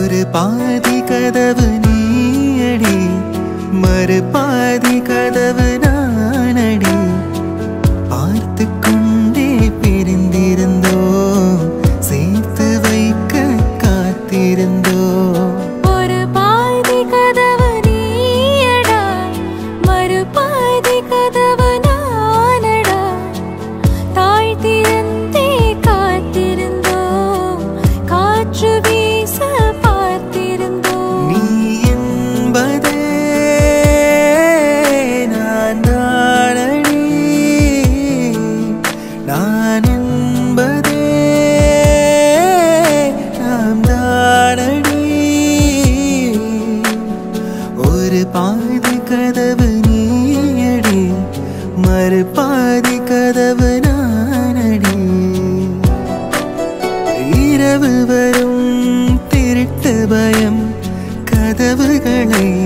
ஒரு பாதி கதவு நீயடி மறு பாதி கதவு நானடி பார்த்து கொண்டே பிரிந்திருந்தோ சேர்த்து வைக்க காத்திருந்தோ ஒரு பாதி கதவு நீயடா மறு பாதி கதவு நானடா தாழ்த்திருந்தே காத்திருந்தோ காற்று வீச பார்த்திருந்தோ நீ என்பதே நான் தானடி நான் என்பதே நாம் தானடி ஒரு பாதி கதவு நீயடி மறு பாதி கதவு நானடி இரவு வரும் திருட்டு பயம் கதவுகளை